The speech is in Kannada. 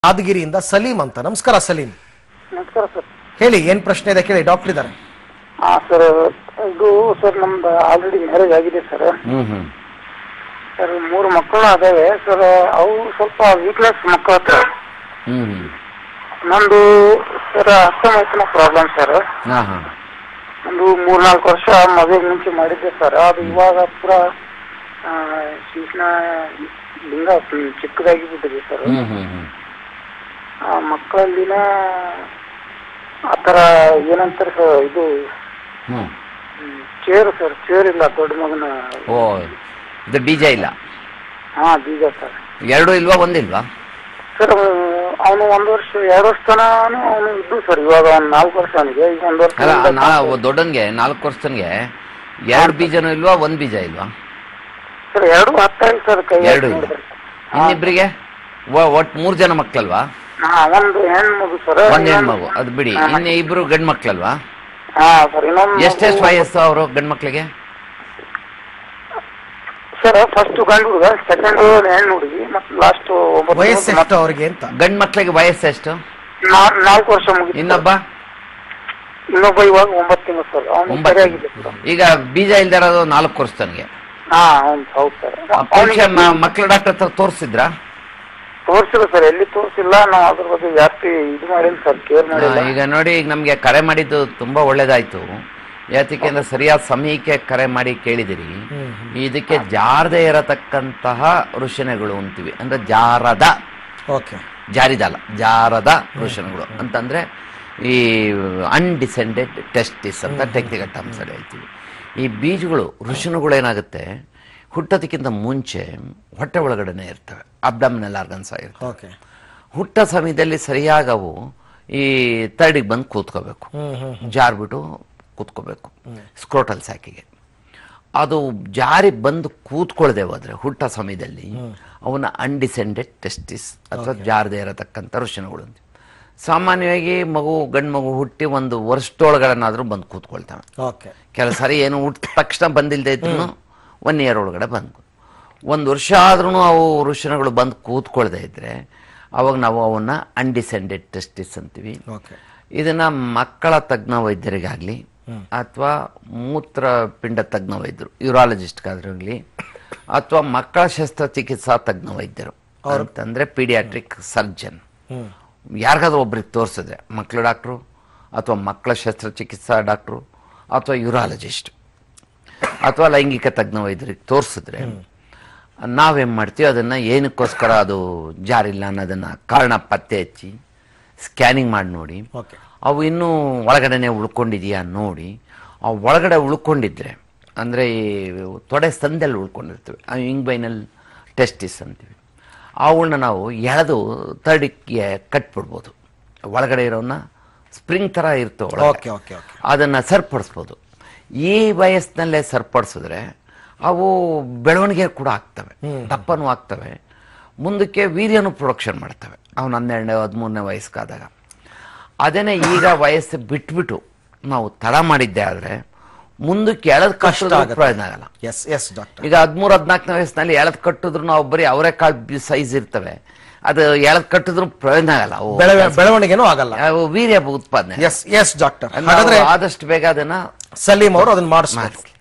ಯಾದಗಿರಿಯಿಂದ ಸಲೀಂ ಅಂತ ನಮಸ್ಕಾರ ಸಲೀಂ ನಮಸ್ಕಾರ ಸರ್ ಹೇಳಿ ಏನ್ ಪ್ರಶ್ನೆ ಇದೆ ಕೇಳಿ ಡಾಕ್ಟರ್ ಇದ್ದಾರೆ ಹಾ ಸರ್ ಇದು ಸರ್ ನಮ್ದು ಆಲ್ರೆಡಿ ಮ್ಯಾರೇಜ್ ಆಗಿದೆ ಸರ್ ಹ್ಮ್ ಹ್ಮ್ ಸರ್ ಮೂರು ಮಕ್ಕಳು ಅದಾವೆ ಸರ್ ಅವು ಸ್ವಲ್ಪ ವೀಕ್ನೆಸ್ ಮಕ್ಕಳ ಹತ್ರ ಹ್ಮ್ ಹ್ಮ್ ನಂದು ಸರ್ ಅಸ್ತಮೈತನ ಪ್ರಾಬ್ಲಮ್ ಸರ್ ಹಾ ಹಾ ಒಂದು ಮೂರ್ನಾಲ್ಕು ವರ್ಷ ಮದುವೆಗೆ ಮುಂಚೆ ಮಾಡಿದ್ದೆ ಸರ್ ಅದು ಇವಾಗ ಪೂರ ಆ, ಶಿಶ್ನ ಲಿಂಗ ಚಿಕ್ಕದಾಗಿ ಬಿಟ್ಟಿದೆ ಸರ್ ಹ್ಮ್ ಹ್ಮ್ ಹ್ಮ್ ಆ ಮಕ್ಕಳಲ್ಲಿನ ಆ ಥರ ಏನಂತಾರೆ ಸರ್ ಇದು ಹ್ಮ್ ಚೇರ್ ಸರ್ ಚೇರ್ ಇಲ್ಲ ದೊಡ್ಡ ಮಗನ ಓ ಇದು ಬೀಜ ಇಲ್ಲ ಹಾ ಬೀಜ ಸರ್ ಎರಡು ಇಲ್ವಾ ಒಂದಿಲ್ವಾ ಸರ್ ಅವನು ಒಂದು ವರ್ಷ ಎರಡು ವರ್ಷ ತನಕ ಅವನು ಇದ್ದು ಸರ್ ಇವಾಗ ಒಂದು ನಾಲ್ಕು ವರ್ಷ ಅವನಿಗೆ ಈಗ ಒಂದು ವರ್ಷ ಅಲ್ಲ ನಾ ದೊಡ್ಡನ್ಗೆ ನಾಲ್ಕು ವರ್ಷನ್ಗೆ ಎರಡು ಬೀಜನೂ ಇಲ್ವಾ ಒಂದ್ ಬೀಜ ಇಲ್ವಾ ಸರ್ ಎರಡು ಹತ್ತಾಗಿ ಸರ್ ಕೈ ಎರಡು ಇಲ್ಲ ಇನ್ನಿಬ್ರಿಗೆ ಒ- ಒಟ್ ಮೂರ್ ಜನ ಮಕ್ಕಳಲ್ವಾ ಹಾ ಒಂದು ಹೆಣ್ಣು ಮಗು ಸರ್ ಒಂದ್ ಹೆಣ್ಮಗು ಅದು ಬಿಡಿ ಇನ್ನು ಇಬ್ರು ಗಂಡ್ ಮಕ್ಳಲ್ವಾ ಹಾ ಸರ್ ಇನ್ನೊಂದು ಎಷ್ಟೆಷ್ಟು ವಯಸ್ಸು ಅವರು ಗಂಡ್ ಮಕ್ಳಿಗೆ ಸರ್ ಫಸ್ಟ್ ಗಂಡು ಹುಡುಗ ಸೆಕೆಂಡ್ ಹೆಣ್ಣು ಹುಡುಗಿ ಮತ್ತೆ ಲಾಸ್ಟ್ ವಯಸ್ಸೆಷ್ಟು ಅವ್ರಿಗೆ ಅಂತ ಗಂಡ್ ಮಕ್ಳಿಗೆ ವಯಸ್ಸು ಎಷ್ಟು ನಾಲ್ಕು ವರ್ಷ ಮುಗಿತು ಇನ್ನೊಬ್ಬ ಇನ್ನೊಬ್ಬ ಇವಾಗ ಒಂಬತ್ತು ತಿಂಗಳು ಸರ್ ಅವನು ಒಂಬತ್ತು ಸರಿಯಾಗಿದೆ ಸರ್ ಈಗ ಬೀಜ ಇಲ್ದೇ ಇರೋದು ನಾಲ್ಕು ವರ್ಷದನ್ಗೆ ಹಾ ಅವ್ನು ಹೌದು ಸರ್ ಪರೀಕ್ಷೆ ಮಕ್ಳ ಡಾಕ್ಟರ್ ಹತ್ರ ತೋರಿಸಿದ್ರಾ ತೋರಿಸಿಲ್ಲ ಸರ್ ಎಲ್ಲಿ ತೋರಿಸಿಲ್ಲ ನಾವು ಅದ್ರ ಬಗ್ಗೆ ಜಾಸ್ತಿ ಇದು ಮಾಡಿಲ್ಲ ಸರ್ ಕೇರ್ ಮಾಡಿಲ್ಲ ಈಗ ನೋಡಿ ಈಗ ನಮ್ಗೆ ಕರೆ ಮಾಡಿದ್ದು ತುಂಬಾ ಒಳ್ಳೇದಾಯ್ತು ಯಾತಕ್ಕೆ ಅಂದ್ರೆ ಸರಿಯಾದ ಸಮಯಕ್ಕೆ ಕರೆ ಮಾಡಿ ಕೇಳಿದಿರಿ ಇದಕ್ಕೆ ಜಾರದೆ ಇರತಕ್ಕಂತಹ ಋಷಿನೆಗಳು ಅಂತೀವಿ ಅಂದ್ರೆ ಜಾರದ ಓಕೆ ಜಾರಿದಲ್ಲ ಜಾರದ ಋಷಿನೆಗಳು ಅಂತಂದ್ರೆ ಈ ಅನ್ಡಿಸೆಂಡೆಡ್ ಟೆಸ್ಟಿಸ್ ಅಂತ ಟೆಕ್ನಿಕಲ್ ಟರ್ಮ್ಸ್ ಅಲ್ಲಿ ಹೇಳ್ತೀವಿ ಈ ಬೀಜಗಳು ಋಷಿನುಗಳು ಏನಾಗುತ್ತೆ ಹುಟ್ಟೋದಕ್ಕಿಂತ ಮುಂಚೆ ಹೊಟ್ಟೆ ಒಳಗಡೆನೆ ಇರ್ತವೆ ಅಬ್ಡಮಿನಲ್ ಆರ್ಗನ್ಸ್ ಆಗಿರ್ತವೆ ಓಕೆ ಹುಟ್ಟ ಸಮಯದಲ್ಲಿ ಸರಿಯಾಗಿ ಅವು ಈ ತರ್ಡಿಗೆ ಬಂದು ಕೂತ್ಕೋಬೇಕು ಜಾರ್ಬಿಟ್ಟು ಕೂತ್ಕೋಬೇಕು ಸ್ಕ್ರೋಟಲ್ ಸ್ಯಾಕಿಗೆ ಅದು ಜಾರಿ ಬಂದು ಕೂತ್ಕೊಳ್ದೆ ಹೋದ್ರೆ ಹುಟ್ಟ ಸಮಯದಲ್ಲಿ ಅವನ ಅನ್ಡಿಸೆಂಡೆಡ್ ಟೆಸ್ಟಿಸ್ ಅಥವಾ ಜಾರದೆ ಇರತಕ್ಕಂಥ ಋಷಿನಗಳು ಅಂತ ಸಾಮಾನ್ಯವಾಗಿ ಮಗು ಗಂಡು ಮಗು ಹುಟ್ಟಿ ಒಂದು ವರ್ಷದೊಳಗಡೆನಾದ್ರೂ ಬಂದು ಕೂತ್ಕೊಳ್ತಾವೆ ಓಕೆ ಕೆಲವು ಸಾರಿ ಏನು ಹುಟ್ಟಿದ ತಕ್ಷಣ ಬಂದಿಲ್ಲದೆ ಇದ್ರು ಒನ್ ಇಯರ್ ಒಳಗಡೆ ಬಂದು ಒಂದು ವರ್ಷ ಆದ್ರೂ ಅವು ಋಷಿನಗಳು ಬಂದು ಕೂತ್ಕೊಳ್ದೇ ಇದ್ರೆ ಅವಾಗ ನಾವು ಅವನ್ನ ಅನ್ಡಿಸೆಂಡೆಡ್ ಟೆಸ್ಟಿಸ್ ಅಂತೀವಿ ಓಕೆ ಇದನ್ನ ಮಕ್ಕಳ ತಜ್ಞ ವೈದ್ಯರಿಗಾಗ್ಲಿ ಅಥವಾ ಮೂತ್ರಪಿಂಡ ತಜ್ಞ ವೈದ್ಯರು ಯೂರಾಲಜಿಸ್ಟ್ಗಾದ್ರಾಗಲಿ ಅಥವಾ ಮಕ್ಕಳ ಶಸ್ತ್ರಚಿಕಿತ್ಸಾ ತಜ್ಞ ವೈದ್ಯರು ಅಂತಂದ್ರೆ ಪೀಡಿಯಾಟ್ರಿಕ್ ಸರ್ಜನ್ ಯಾರಿಗಾದ್ರೂ ಒಬ್ರಿಗೆ ತೋರಿಸಿದ್ರೆ ಮಕ್ಕಳ ಡಾಕ್ಟ್ರು ಅಥವಾ ಮಕ್ಕಳ ಶಸ್ತ್ರಚಿಕಿತ್ಸಾ ಡಾಕ್ಟ್ರು ಅಥವಾ ಯೂರಾಲಜಿಸ್ಟ್ ಅಥವಾ ಲೈಂಗಿಕ ತಜ್ಞ ವೈದ್ಯರಿಗೆ ತೋರಿಸಿದ್ರೆ ನಾವೇನ್ ಮಾಡ್ತೀವಿ ಅದನ್ನ ಏನಕ್ಕೋಸ್ಕರ ಅದು ಜಾರಿಲ್ಲ ಅನ್ನೋದನ್ನ ಕಾರಣ ಪತ್ತೆ ಹಚ್ಚಿ ಸ್ಕ್ಯಾನಿಂಗ್ ಮಾಡಿ ನೋಡಿ ಓಕೆ ಅವು ಇನ್ನೂ ಒಳಗಡೆನೆ ಉಳ್ಕೊಂಡಿದೆಯಾ ನೋಡಿ ಆ ಒಳಗಡೆ ಉಳ್ಕೊಂಡಿದ್ರೆ ಅಂದರೆ ಈ ತೊಡೆ ಸಂದಲ್ಲಿ ಉಳ್ಕೊಂಡಿರ್ತವೆ ಆ ಇಂಗ್ಬೈನಲ್ ಟೆಸ್ಟಿಸ್ ಅಂತೀವಿ ಅವುಗಳನ್ನ ನಾವು ಎಳೆದು ತಡಿಗೆ ಕಟ್ಬಿಡ್ಬೋದು ಒಳಗಡೆ ಇರೋನ್ನ ಸ್ಪ್ರಿಂಗ್ ಥರ ಇರ್ತವೆ ಒಳಗಡೆ. ಓಕೆ ಓಕೆ ಓಕೆ ಅದನ್ನ ಸರಿಪಡಿಸ್ಬೋದು ಈ ವಯಸ್ಸಿನಲ್ಲೇ ಸರಿಪಡಿಸಿದ್ರೆ ಅವು ಬೆಳವಣಿಗೆ ಕೂಡ ಆಗ್ತವೆ ದಪ್ಪನೂ ಆಗ್ತವೆ ಮುಂದಕ್ಕೆ ವೀರ್ಯನೂ ಪ್ರೊಡಕ್ಷನ್ ಮಾಡ್ತವೆ ಅವನು ಹನ್ನೆರಡನೇ ಹದಿಮೂರನೇ ವಯಸ್ಸಾದಾಗ ಅದೇನೆ ಈಗ ವಯಸ್ಸು ಬಿಟ್ಬಿಟ್ಟು ನಾವು ತಡ ಮಾಡಿದ್ದೆ ಆದ್ರೆ ಮುಂದಕ್ಕೆ ಎಳೆದ್ ಕಷ್ಟ ಪ್ರಯೋಜನ ಆಗಲ್ಲ ಎಸ್ ಎಸ್ ಡಾಕ್ಟರ್ ಈಗ ಹದಿಮೂರು ಹದಿನಾಲ್ಕನೇ ವಯಸ್ಸಿನಲ್ಲಿ ಎಳೆದ್ ಕಟ್ಟಿದ್ರು ನಾವು ಬರೀ ಅವರೆಕಾಳು ಸೈಜ್ ಇರ್ತವೆ ಅದು ಎಳೆದ್ ಕಟ್ಟಿದ್ರು ಪ್ರಯೋಜನ ಆಗಲ್ಲ ಅವು ಬೆಳವ ಬೆಳವಣಿಗೆನೂ ಆಗಲ್ಲ ಅವು ವೀರ್ಯ ಉತ್ಪಾದನೆ ಎಸ್ ಎಸ್ ಡಾಕ್ಟರ್ ನಾವು ಹಾಗಾದ್ರೆ ಆದಷ್ಟು ಬೇಗ ಅದನ್ನ ಸಲೀಂ ಅವರು ಅದನ್ನ ಮಾಡಿಸ್ಬೇಕು